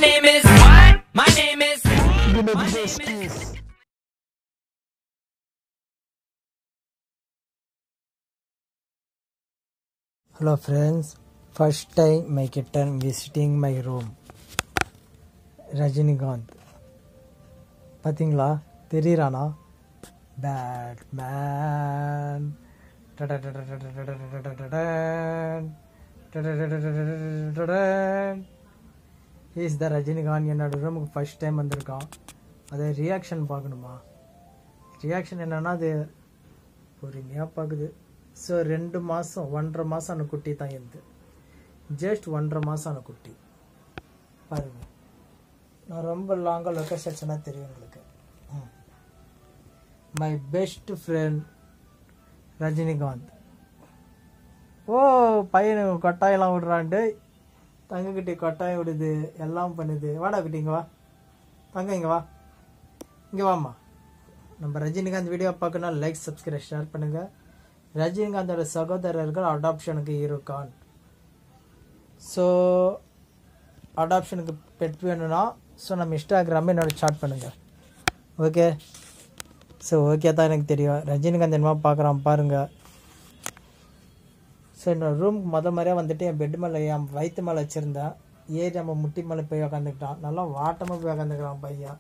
name is what? My name is. My name is. Hello friends, first time my kitten visiting my room. Rajinikanth பார்த்தீங்களா தெரியறானா Batman is the Rajinikanth என்னோட ரூமுக்கு first time வந்திருக்கான் அது reaction பார்க்கணுமா reaction என்னன்னா அது பொறுமையாக பார்க்குது ஸோ ரெண்டு மாதம் ஒன்றரை மாதம் அந்த குட்டி தான் இருந்து ஜஸ்ட் ஒன்றரை மாதம் அந்த குட்டி பாருங்க நான் ரொம்ப லாங்காக லொக்கேஷன் அடிச்சேன்னா தெரியும் உங்களுக்கு my best friend Rajinikanth oh பையனுக்கு கொட்டாயெல்லாம் விடுறான்ட்டு தங்கக்கிட்டி கொட்டாயம் விடுது எல்லாம் பண்ணுது வாடா குட்டி இங்கே வா தங்க இங்கே வா இங்கே வாம்மா நம்ம ரஜினிகாந்த் வீடியோ பார்க்கணும் லைக் சப்ஸ்கிரைப் ஷேர் பண்ணுங்க ரஜினிகாந்தோட சகோதரர்கள் அடாப்ஷனுக்கு இருக்கான் ஸோ அடாப்ஷனுக்கு பெட் வேணும்னா ஸோ நம்ம இன்ஸ்டாகிராமில் என்னோட சாட் பண்ணுங்க ஓகே ஸோ ஓகே தான் எனக்கு தெரியும் ரஜினிகாந்த் என்னமா பார்க்குறான் பாருங்க ஸோ என்னோட ரூமுக்கு முத மாதிரியாக வந்துட்டு என் பெட் மேலே என் வயிற்று மேலே வச்சுருந்தேன் ஏறி நம்ம முட்டி மேலே போய் உக்காந்துக்கிட்டான் நல்லா வாட்டமாக போய் உக்காந்துக்கிறான் பையன்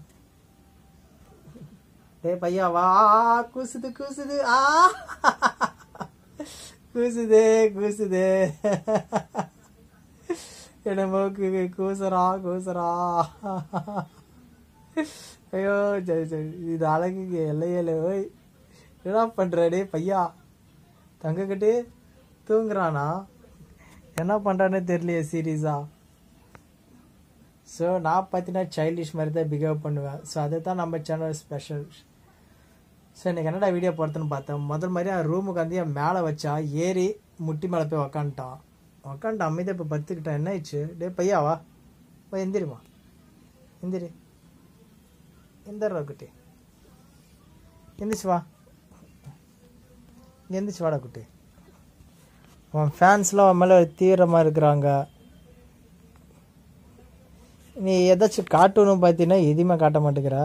டேய் பையா வா கூசுது கூசுது ஆ கூசுதே கூசுதே என்னமோ கூ- கூசுறா கூசுறா ஐயோ சரி சரி இது அழகுக்கு எல்லையில ஓய் என்ன பண்ற டேய் பையா தங்கக்கிட்டு தூங்குறானா என்ன பண்ணுறான்னு தெரியலையே சீரியஸா ஸோ நான் பார்த்தீங்கன்னா சைல்டிஷ் மாதிரி தான் பிஹேவ் பண்ணுவேன் ஸோ அதை தான் நம்ம சேனல் ஸ்பெஷல் ஸோ எனக்கு என்னடா வீடியோ போடுறதுன்னு பார்த்தேன் முதல் மாதிரி அவன் ரூமுக்கு வந்து என் மேலே வச்சா ஏறி முட்டி மேலே போய் உக்காந்துட்டான் உக்காந்துட்டு அமைதியாக இப்போ பத்துக்கிட்டான் என்ன ஆயிடுச்சு டே பையா வா வா எந்திரிமா எந்திரி எந்திரா குட்டி எந்திரிச்சு வா இங்க எந்திரிச்சு வாடா குட்டி உன் ஃபேன்ஸ்லாம் அவன் மேலே தீவிரமாக இருக்கிறாங்க நீ ஏதாச்சும் காட்டணும் பார்த்தீங்கன்னா எதுவுமே காட்ட மாட்டேங்கிற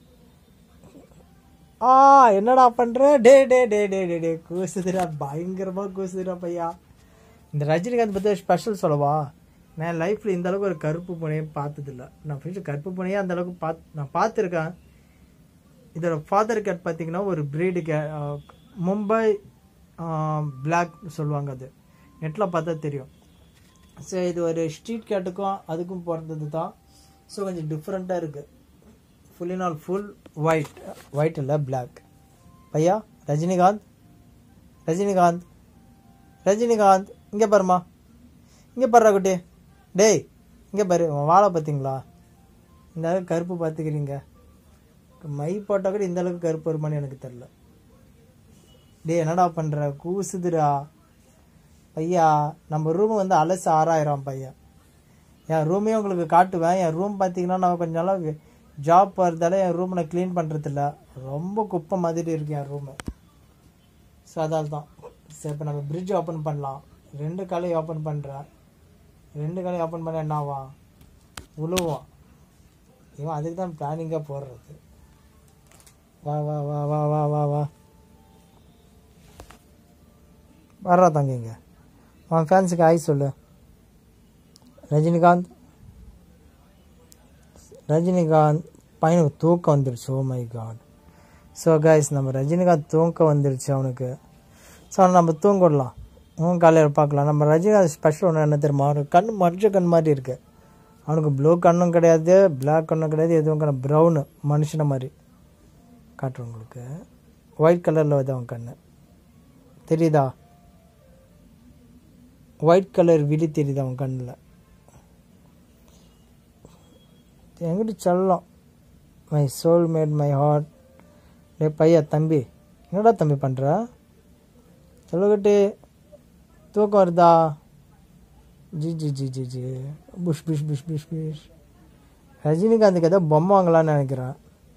ஆ என்னடா பண்ற டே டே டே டே டே டே கூசுதுடா பயங்கரமா கூசுதுடா பையா இந்த ரஜினிகாந்த் பற்றி ஸ்பெஷல் சொல்லவா நான் லைஃப்பில் இந்த அளவுக்கு ஒரு கருப்பு பூனையை பார்த்ததில்ல நான் ஃபஸ்ட்டு கருப்பு பூனையே அந்த அளவுக்கு பார்த்து நான் பார்த்துருக்கேன் இதோட ஃபாதர் கேட் பார்த்தீங்கன்னா ஒரு ப்ரீடு கே மும்பை பிளாக் சொல்லுவாங்க அது நெட்டில் பார்த்தா தெரியும் ஸோ இது ஒரு ஸ்ட்ரீட் கேட்டுக்கும் அதுக்கும் பிறந்தது தான் ஸோ கொஞ்சம் டிஃப்ரெண்ட்டாக இருக்குது full in all full white white இல்லை பிளாக் பையா ரஜினிகாந்த் ரஜினிகாந்த் ரஜினிகாந்த் இங்கே பாருமா இங்கே பாருடா குட்டி டேய் இங்கே பாரு உன் வாழை பார்த்தீங்களா இந்த அளவுக்கு கருப்பு பார்த்துக்கிறீங்க மை போட்டால் கூட இந்த அளவுக்கு கருப்பு வருமானு எனக்கு தெரில டேய் என்னடா பண்ணுற கூசுதுடா பையா நம்ம ரூம் வந்து அலசு ஆறாயிரம் பையன் என் ரூமையும் உங்களுக்கு காட்டுவேன் என் ரூம் பார்த்தீங்கன்னா நான் கொஞ்ச நாளாக ஜாப் போகிறதால என் ரூமை நான் க்ளீன் பண்ணுறதில்ல ரொம்ப குப்பை மாதிரி இருக்கு என் ரூமு ஸோ அதால் தான் சரி இப்போ நம்ம பிரிட்ஜ் ஓப்பன் பண்ணலாம் ரெண்டு காலையும் ஓப்பன் பண்ணுறேன் ரெண்டு காலையும் ஓப்பன் பண்ண என்ன ஆகும் உழுவோம் இவன் அதுக்கு தான் பிளானிங்காக போடுறது வா வா வா வா வா வா வா வர்றா தங்கிங்க உன் ஃபேன்ஸுக்கு ஆய் சொல்லு ரஜினிகாந்த் ரஜினிகாந்த் பையனுக்கு தூக்கம் வந்துருச்சு oh my God so guys நம்ம ரஜினிகாந்த் தூக்கம் வந்துருச்சு அவனுக்கு ஸோ அவனை நம்ம தூங்க விடலாம் உன் காலையில் பார்க்கலாம் நம்ம ரஜினிகாந்த் ஸ்பெஷல் ஒன்று என்ன தெரியுமா அவனுக்கு கண் மறைச்ச கண் மாதிரி இருக்கு அவனுக்கு ப்ளூ கண்ணும் கிடையாது பிளாக் கண்ணும் கிடையாது எதுவும் கிடையாது ப்ரௌனு மனுஷனை மாதிரி காட்டுறேன் உங்களுக்கு ஒயிட் கலரில் வருது அவன் கண் தெரியுதா ஒயிட் கலர் விழி தெரியுது அவன் கண்ணில் எங்கிட்ட சொல்லலாம் my soul mate my heart டே பையா தம்பி என்னடா தம்பி பண்ணுற சொல்லுக்கிட்டு தூக்கம் வருதா ஜி ஜி ஜி ஜி ஜி புஷ் புஷ் புஷ் புஷ் புஷ் ரஜினிகாந்துக்கு ஏதோ பொம்மை வாங்கலான்னு நினைக்கிறேன்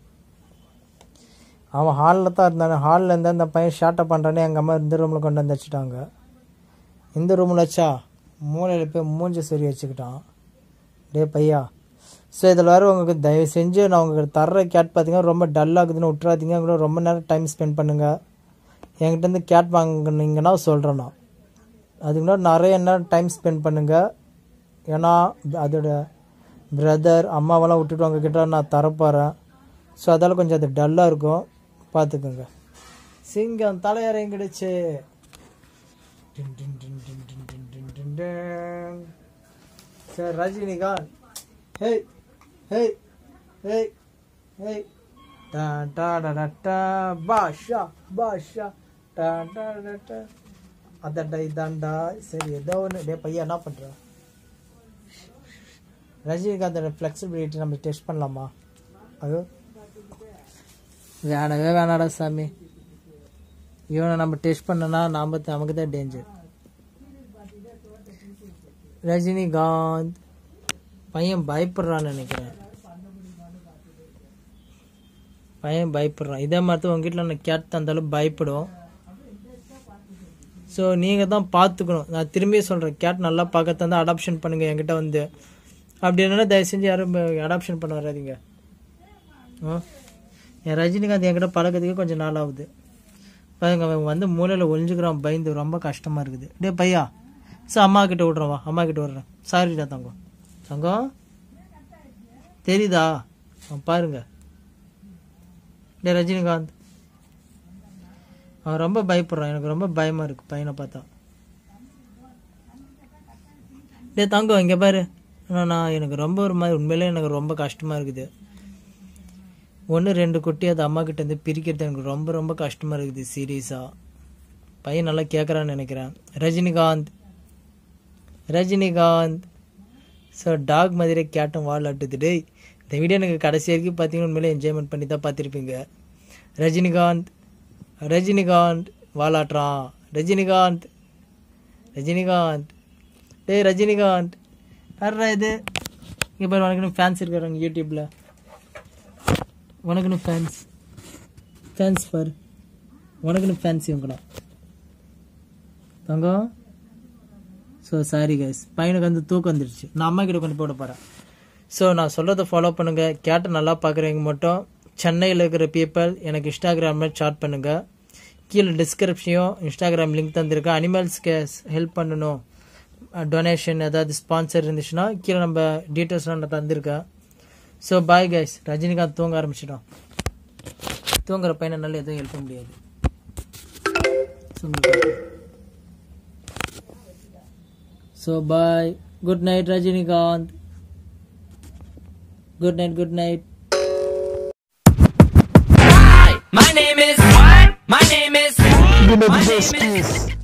அவன் ஹாலில் தான் இருந்தானே ஹாலில் இருந்தால் அந்த பையன் ஷார்ட்டை பண்ணுறானே எங்கள் அம்மா இந்த ரூமில் கொண்டு வந்து வச்சுட்டாங்க இந்த ரூமில் வச்சா மூளையில் போய் மூஞ்சி சரி வச்சுக்கிட்டான் டே பையா ஸோ இதில் வர உங்களுக்கு தயவு செஞ்சு நான் உங்களுக்கு தர்ற கேட் பார்த்தீங்கன்னா ரொம்ப டல்லாகுதுன்னு விட்றாதீங்க கூட ரொம்ப நேரம் டைம் ஸ்பெண்ட் பண்ணுங்கள் என்கிட்ட இருந்து கேட் வாங்குனீங்கன்னா சொல்கிறேன் நான் அதுக்கு முன்னாடி நிறைய நேரம் டைம் ஸ்பெண்ட் பண்ணுங்கள் ஏன்னா அதோட பிரதர் அம்மாவெல்லாம் விட்டுட்டு உங்ககிட்ட நான் தரப்போகிறேன் ஸோ அதால் கொஞ்சம் அது டல்லாக இருக்கும் பார்த்துக்கோங்க சிங்கம் தலையறைங்கிடுச்சு டின் டின் டின் டின் டின் டின் டின் டின் டின். சரி ரஜினிகாந்த் ஹே ஹே ஹே ஹே டா டா டா டா டா பாஷா பாஷா டா டா டா டா அதண்டா இதாண்டா சரி ஏதோ ஒன்று டே பையன் என்ன பண்ணுற ரஜினிகாந்தோட ஃப்ளெக்சிபிலிட்டி நம்ம டெஸ்ட் பண்ணலாமா ஐயோ வேணவே வேணாடா சாமி இவனை நம்ம டெஸ்ட் பண்ணனா நாம நமக்கு தான் டேஞ்சர் ரஜினிகாந்த் பையன் பயப்படுறான்னு நினைக்கிறேன் பையன் பயப்படுறான் இதே மாதிரி தான் உங்க வீட்டில் நான் கேட் தந்தாலும் பயப்படும் ஸோ நீங்கள் தான் பார்த்துக்கணும் நான் திரும்பி சொல்கிறேன் கேட் நல்லா பார்க்க தந்தா அடாப்ஷன் பண்ணுங்கள் என்கிட்ட வந்து அப்படி இல்லைன்னா தயவு செஞ்சு யாரும் அடாப்ஷன் பண்ண வராதீங்க ஆ என் ரஜினிகாந்த் என்கிட்ட பழக்கத்துக்கு கொஞ்சம் நாள் ஆகுது பாருங்க அவன் வந்து மூலையில் ஒளிஞ்சுக்கிறான் பயந்து ரொம்ப கஷ்டமாக இருக்குது டே பையா சார் அம்மா கிட்ட விட்றேன் வா அம்மா கிட்ட விட்றேன் சாரிடா தங்கம் தங்கம் தெரியுதா அவன் பாருங்க டே ரஜினிகாந்த் அவன் ரொம்ப பயப்படுறான் எனக்கு ரொம்ப பயமாக இருக்கு பையனை பார்த்தா டே தங்கம் இங்கே பாரு ஆனால் நான் எனக்கு ரொம்ப ஒரு மாதிரி உண்மையிலே எனக்கு ரொம்ப கஷ்டமாக இருக்குது ஒன்று ரெண்டு குட்டி அது அம்மா கிட்ட இருந்து பிரிக்கிறது எனக்கு ரொம்ப ரொம்ப கஷ்டமாக இருக்குது சீரியஸாக பையன் நல்லா கேட்குறான்னு நினைக்கிறேன் ரஜினிகாந்த் ரஜினிகாந்த் ஸோ டாக் மாதிரியே கேட்டும் வாழாட்டுது டேய் இந்த வீடியோ எனக்கு கடைசி வரைக்கும் பார்த்தீங்கன்னா உண்மையிலே என்ஜாய்மெண்ட் பண்ணி தான் பார்த்துருப்பீங்க ரஜினிகாந்த் ரஜினிகாந்த் வாலாட்டுறான் ரஜினிகாந்த் ரஜினிகாந்த் டேய் ரஜினிகாந்த் யாரா இது இங்கே பாரு உனக்குன்னு ஃபேன்ஸ் இருக்காங்க யூடியூப்பில் உனக்குன்னு ஃபேன்ஸ் ஃபேன்ஸ் பாரு உனக்குன்னு ஃபேன்ஸ் இவங்கடா தங்கம் ஸோ சாரி கைஸ் பையனுக்கு வந்து தூக்கம் வந்துடுச்சு நான் அம்மா கிட்ட கொண்டு போட போகிறேன் ஸோ நான் சொல்கிறத ஃபாலோ பண்ணுங்கள் கேட்டை நல்லா பார்க்குறவங்க மட்டும் சென்னையில் இருக்கிற பீப்பிள் எனக்கு இன்ஸ்டாகிராமில் சாட் பண்ணுங்கள் கீழே டிஸ்கிரிப்ஷனையும் இன்ஸ்டாகிராம் லிங்க் தந்திருக்கேன் அனிமல்ஸ்க்கு ஹெல்ப் பண்ணணும் டொனேஷன் ஏதாவது ஸ்பான்சர் இருந்துச்சுன்னா கீழே நம்ம டீட்டெயில்ஸ்லாம் நான் தந்திருக்கேன் ஸோ பாய் கைஸ் ரஜினிகாந்த் தூங்க ஆரம்பிச்சிட்டோம் தூங்குற பையனால எதுவும் ஹெல்ப் பண்ண முடியாது so bye good night Rajinikanth good night good night My name is. My name is. My name is.